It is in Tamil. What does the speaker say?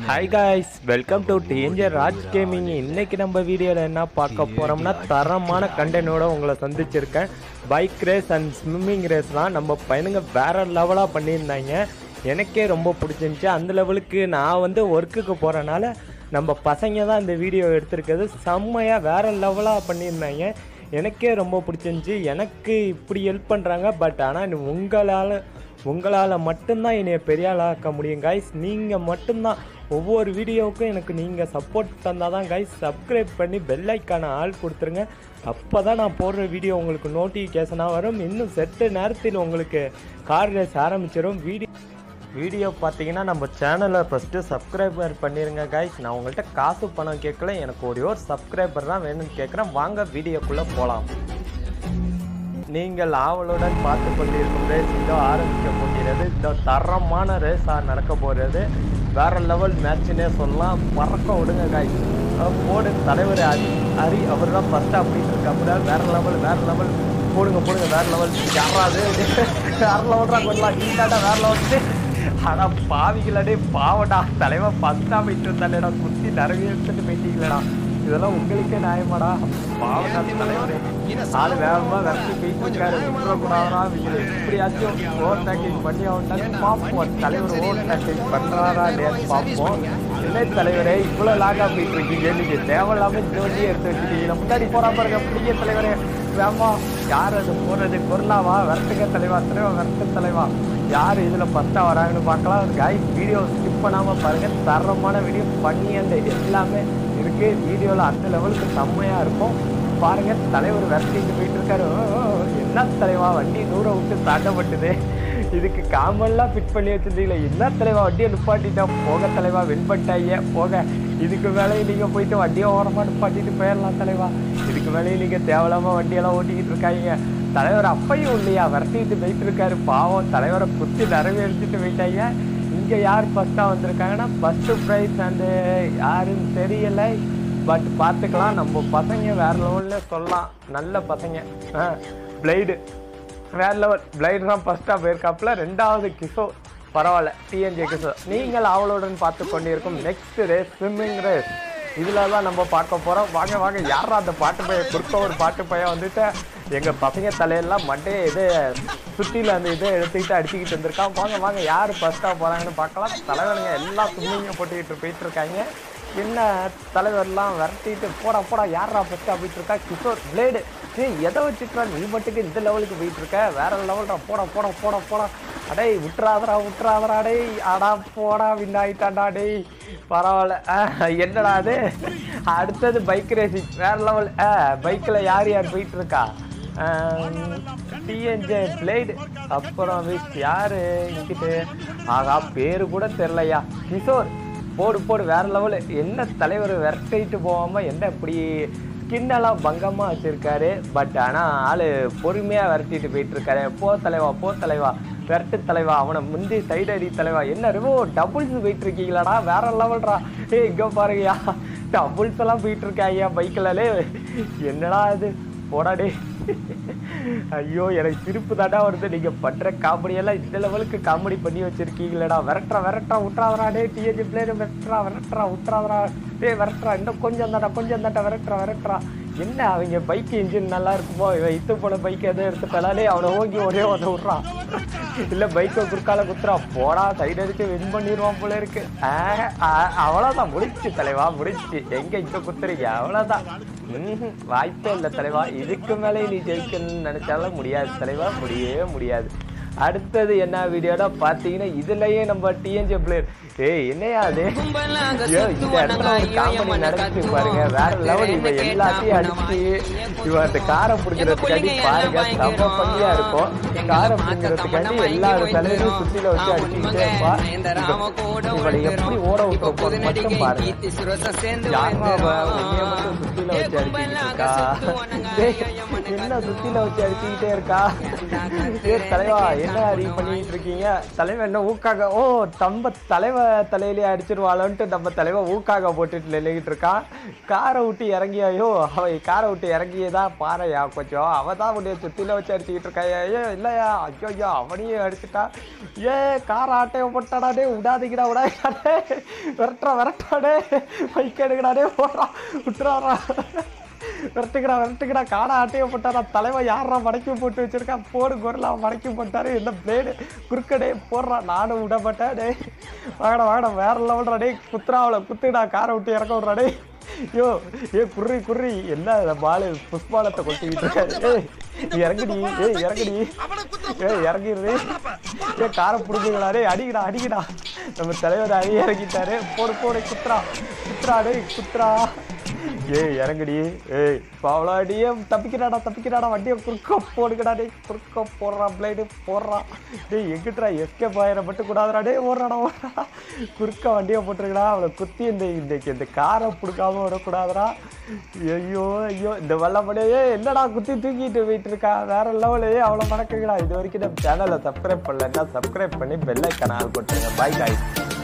hi guys welcome to TNJ Raj gaming இன்னைக்கு நம்ம வீடியோவில் என்ன பார்க்க போகிறோம்னா தரமான கண்டென்ட்டோட உங்களை சந்திச்சிருக்கேன் பைக் ரேஸ் அண்ட் ஸ்விம்மிங் ரேஸ்லாம் நம்ம பையனுங்க வேற லெவலாக பண்ணியிருந்தாங்க எனக்கே ரொம்ப பிடிச்சிருந்துச்சி அந்த லெவலுக்கு நான் வந்து ஒர்க்குக்கு போகிறனால நம்ம பசங்க தான் இந்த வீடியோ எடுத்திருக்கிறது செம்மையாக வேற லெவலாக பண்ணியிருந்தாங்க எனக்கே ரொம்ப பிடிச்சிருந்துச்சி எனக்கு இப்படி ஹெல்ப் பண்ணுறாங்க பட் ஆனால் உங்களால் உங்களால் மட்டும்தான் என்னைய பெரிய ஆளாக்க முடியும் கைஸ் நீங்கள் மட்டும்தான் ஒவ்வொரு வீடியோவுக்கும் எனக்கு நீங்கள் சப்போர்ட் தந்தால் தான் கைஸ் சப்ஸ்கிரைப் பண்ணி பெல் ஐக்கான ஆள் கொடுத்துருங்க அப்போ தான் நான் போடுற வீடியோ உங்களுக்கு நோட்டிஃபிகேஷனாக வரும் இன்னும் செட்டு நேரத்தில் உங்களுக்கு கார் ரேஸ் ஆரம்பிச்சிடும் வீடியோ வீடியோ பார்த்தீங்கன்னா நம்ம சேனலை ஃபஸ்ட்டு சப்ஸ்கிரைபர் பண்ணிடுங்க கைஸ் நான் உங்கள்கிட்ட காசு பணம் கேட்கல எனக்கு ஒரே ஒரு சப்ஸ்கிரைபர் தான் வேணும்னு கேட்குறேன் வாங்க வீடியோக்குள்ளே போகலாம் நீங்கள் ஆவலுடன் பார்த்து கொண்டிருக்கும் ரேஸ் இதோ ஆரம்பிக்க போகிறது இந்த தரமான ரேஸாக நடக்க போகிறது வேற லெவல் மேட்ச்னே சொல்லலாம் பறக்க விடுங்க காய் போடு தலைவர் ஹரி ஹரி அவர் தான் ஃபஸ்ட்டு அப்படின்னு இருக்காப்புல வேற லெவல் வேற லெவல் போடுங்க போடுங்க வேற லெவல் யாராவது வேற லெவல்ரா கொள்ளலாம் இந்தாடா வேற லெவல் ஆனா பாவிகளடே பாவடா தலைவன் ஃபஸ்ட்டா போயிட்டு இருந்தாலேடா குத்தி நிறைய எடுத்துட்டு போயிட்டீங்களேடா இதெல்லாம் உங்களுக்கே நியாயமாடா பாவடா தலைவரே ஆளு வேகமா விரட்டி போயிட்டு இருக்காரு விட்டுறக்கூடாதா இவங்க எப்படியாச்சும் ஓவர் டேக்கிங் பண்ணி அவன்டாலும் பார்ப்போம் தலைவர் ஓவர் டேக்கிங் பண்றாரா இல்லையான்னு பார்ப்போம் இல்லை தலைவரே இவ்வளவு லாகா போயிட்டு இருக்கீங்க நீங்க தேவையில்லாம இந்த வண்டியை எடுத்து வச்சுட்டீங்க முன்னாடி போறா பாருங்க பிடிக்க தலைவரே வேமா யார் அது போறது பொருளாவா விரட்டுங்க தலைவா தலைவா விரட்டு தலைவா யார் இதுல ஃபஸ்ட்டாக வராங்கன்னு பார்க்கலாம் காய் வீடியோ ஸ்கிப் பண்ணாம பாருங்க தரமான வீடியோ பண்ணி அந்த எல்லாமே இருக்கு வீடியோல அந்த லெவலுக்கு செம்மையா இருக்கும் பாருங்க தலைவர் விரட்டிட்டு போயிட்டு இருக்காரு ஓ, ஓ, ஓ, என்ன தலைவா வண்டி தூரம் விட்டு தாண்டப்பட்டது இதுக்கு காமெல்லாம் ஃபிட் பண்ணி வச்சிருந்தீங்களே என்ன தலைவா வண்டியை நிப்பாட்டிட்டா போக தலைவா வெண்பட்டாய போக இதுக்கு மேலேயும் நீங்க போயிட்டு வண்டியை ஓரமா நிப்பாட்டிட்டு போயிடலாம் தலைவா இதுக்கு மேலேயும் நீங்க தேவையில்லாம வண்டியெல்லாம் ஓட்டிக்கிட்டு இருக்காங்க தலைவர் அப்பையும் இல்லையா விரட்டிட்டு போயிட்டு இருக்காரு பாவம் தலைவரை குத்தி நிறைவேற்றிட்டு போயிட்டாங்க இங்க யார் ஃபர்ஸ்டா வந்திருக்காங்கன்னா ஃபர்ஸ்ட் ப்ரைஸ் அண்டு யாருன்னு தெரியல பட் பார்த்துக்கலாம் நம்ம பசங்க வேற லெவல்ல சொல்லலாம் நல்ல பசங்க பிளைடு வேற லெவல் பிளைடு தான் ஃபர்ஸ்டா போயிருக்காப்புல ரெண்டாவது கிஷோர் பரவாயில்ல டிஎன்ஜே கிஷோர் நீங்கள் அவளுடன் பார்த்து கொண்டிருக்கும் நெக்ஸ்ட் ரேஸ் ஸ்விம்மிங் ரேஸ் இதுல தான் நம்ம பார்க்க போறோம் வாங்க வாங்க யாரா அந்த பாட்டு பைய குறுக்க ஒரு பாட்டு பையன் வந்துட்டு எங்க பசங்க தலையெல்லாம் மண்டையை இது சுத்தில அந்த இதை எடுத்துக்கிட்டு அடிச்சுக்கிட்டு வந்திருக்கான் வாங்க வாங்க யார் ஃபர்ஸ்டா போறாங்கன்னு பார்க்கலாம் தலைவனுங்க எல்லாம் சும்மிங்க போட்டுக்கிட்டு போயிட்டு இருக்காங்க என்ன தலைவர்லாம் விரட்டிட்டு போடா போடா யாரா ஃபர்ஸ்டா போயிட்டு இருக்கா கிஷோர் பிளேடு ஏய் எதை வச்சுட்டா நீ மட்டுக்கு இந்த லெவலுக்கு போயிட்டு இருக்க வேற லெவல்டா போடா போடா போடா போடா அடே விட்டுறாதரா விட்டுறாதரா டேய் அடா போடா வின்னாயிட்டாண்டா டேய் பரவாயில்ல ஆஹ், என்னடா அது அடுத்தது பைக் ரேசிங் வேற லெவல் பைக்கில் யார் யார் போயிட்டு இருக்கா டிஎன்ஜே பிளேடு அப்புறம் விஸ் யாரு இங்கிட்டு ஆகா பேரு கூட தெரிலையா கிஷோர் போடு போடு வேற லெவலு என்ன தலைவர் விரட்டிட்டு போகாம என்ன இப்படி ஸ்கின்னெல்லாம் பங்கமா வச்சிருக்காரு பட் ஆனா ஆளு பொறுமையா விரட்டிட்டு போயிட்டு இருக்காரு போ தலைவா போ தலைவா விரட்டு தலைவா அவனை முந்தி சைடு அடி தலைவா என்ன ரொம்ப டபுள்ஸ் போயிட்டு இருக்கீங்களாடா வேற லெவல்டா ஏய் இங்க பாருங்கயா டபுள்ஸ் எல்லாம் போயிட்டு இருக்காங்க பைக்கிலே என்னடா இது போடா டேய் ஐயோ எனக்கு சிரிப்பு தாண்டா வருது நீங்க பண்ற காமெடி எல்லாம் இந்த லெவலுக்கு காமெடி பண்ணி வச்சிருக்கீங்களேடா விரட்டுறா விரட்டுறா விட்டுறாதரா டே டிஎஜி பிளேயர் விரட்டுறா விரட்டுறா விட்டுறாதரா டே விரட்டுறா இன்னும் கொஞ்சம் தாண்டா கொஞ்சம் தாண்டா விரட்டுறா விரட்டுறா என்ன அவங்க பைக் இன்ஜின் நல்லா இருக்குமோ இவன் இத்து போன பைக் எதுவும் எடுத்துட்டாலே அவனை ஓங்கி ஒரே ஒன்று விட்றான் இல்ல பைக்கை குறுக்கால குத்துறா போடா சைடு அடிச்சு வின் பண்ணிடுவான் போல இருக்கு ஆ, ஆ, அவ்வளவுதான் முடிச்சு தலைவா முடிச்சு எங்க இங்க குத்துறீங்க அவ்வளவுதான் ம்ஹும், வாய்ப்பே இல்லை தலைவா இதுக்கு மேலே நீ ஜெயிக்கணும்னு நினைச்சாலும் முடியாது தலைவா முடியவே முடியாது அடுத்தது என்ன வீடியோட பாத்தீங்கன்னா இதுலயே நம்ம டிஎன்ஜி பிளேயர் ஏய் என்னையா அது ஐயோ, இந்த இடத்துல ஒரு காமெடி நடந்துச்சு பாருங்க வேற லெவல் இவன் எல்லாத்தையும் அடிச்சு இவன் அந்த காரை பிடிக்கிறதுக்காண்டி பாருங்க செம்ம பண்ணியா இருக்கும் காரை பிடிக்கிறதுக்காண்டி எல்லா தலைவரும் சுத்தில வச்சு அடிச்சுக்கிட்டே இருப்பா இவ- இவளை எப்படி ஓட விட்டுற போது மட்டும் பாருங்க யாருமா அவ உன்னைய மட்டும் சுத்தில வச்சு அடிச்சுக்கிட்டு இருக்கா டேய், என்ன சுத்தில வச்சு அடிச்சுக்கிட்டே இருக்கா ஏ தலைவா என்ன அறிவு பண்ணிட்டு இருக்கீங்க தலைவன் என்ன ஊக்காக ஓ தம்ப தலைவர் தலையிலேயே அடிச்சிருவாளோன்ட்டு நம்ம தலைவன் ஊக்காக போட்டுட்டு நின்றுகிட்டு இருக்கான் காரை விட்டு இறங்கியாயோ அவன் காரை விட்டு இறங்கியதா பாறையா கொஞ்சம் அவன் தான் உடைய சுத்தில வச்சு அடிச்சுக்கிட்டு இருக்காயா ஏ இல்லையா ஐயோ ஐயோ அவனையும் அடிச்சுட்டா ஏ கார் ஆட்டையை போட்டாடாடே விடாதீங்கடா விடாதே விரட்டுறா விரட்டாடே பைக் எடுக்கடாடே போடுறான் விட்டுறாரா விரட்டுக்கடா விரட்டுக்கடா காடை ஆட்டையை போட்டாரா தலைவன் யாரா மடக்கி போட்டு வச்சிருக்கான் போடு குரலா மடக்கி போட்டாரு என்ன பிளேடு குறுக்கடே போடுறான் நானும் விட மாட்டேன் டே வாங்கடா வாங்கடா வேற லெவல்டா டே குத்துறா அவளை குத்துடா காரை விட்டு இறக்க விட்றா டே ஐயோ ஏ குர்ரி குர்ரி என்ன இந்த பாலு புஷ்பாலத்தை கொட்டிக்கிட்டு இருக்காரு ஏய் நீ இறங்குடி ஏய் இறங்குடி ஏய் இறங்கிடுறே ஏ காரை பிடிக்குங்களா டேய் அடிக்கடா அடிக்கடா நம்ம தலைவர் அடி இறங்கிட்டாரு போடு போடு குத்துறா குத்துறா டேய் குத்துறா ஏய் இறங்குடி ஏய் பாவலாடியே தப்பிக்கிறாடா தப்பிக்கிறாடா வண்டியை குறுக்க போடுங்கடா டேய் குறுக்க போடுறான் பிளேடு போடுறான் டேய் எங்கிட்டா எஸ்கேப் ஆயிரம் மட்டும் கூடாதுடா டேய் ஓடுறாடா ஓடுறா குறுக்க வண்டியை போட்டுருக்கடா அவளை குத்தி இந்த இந்த இந்த காரை பிடிக்காம விடக்கூடாதுடா ஐயோ ஐயோ இந்த வல்லமடையே என்னடா குத்தி தூக்கிட்டு போயிட்டு இருக்கா வேற லெவலையே அவ்வளோ மணக்குங்களா இது வரைக்கும் நம்ம சேனலை சப்ஸ்கிரைப் பண்ணலன்னா சப்ஸ்கிரைப் பண்ணி பெல் ஐக்கான ஆள் போட்டுருங்க பாய் காய்